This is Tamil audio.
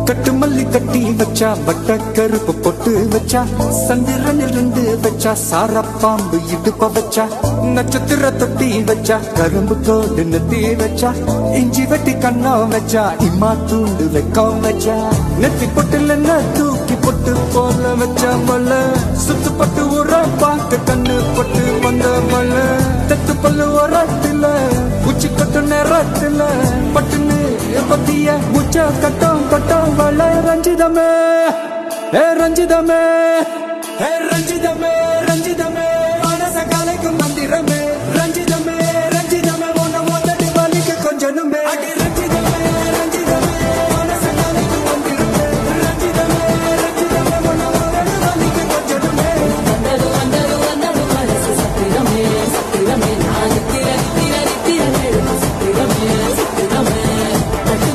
கட்டு மல்லி கட்டி வச்சா வட்ட கருப்பு பொட்டு வச்சா சந்திரனில் இருந்து வச்சா சாரா பாம்பு இடுப்ப வச்சா நட்சத்திர தொட்டி வச்சா கரும்பு தோடு நெத்தி வச்சா இஞ்சி வெட்டி கண்ணம் வச்சா இம்மா தூண்டு வெக்கம் வச்சா நெத்தி பொட்டுல தூக்கி பொட்டு போல வச்சா மல சுத்து பட்டு உர பார்க்க கண்ணு பொட்டு வந்த மல தத்து பல்லு உரத்துல உச்சி கட்டு நேரத்துல பட்டுன்னு பத்திய உச்ச கட்டம் கட்டம் வள ரஞ்சிதமே ஏ ரஞ்சிதமே ஏ ரஞ்சிதமே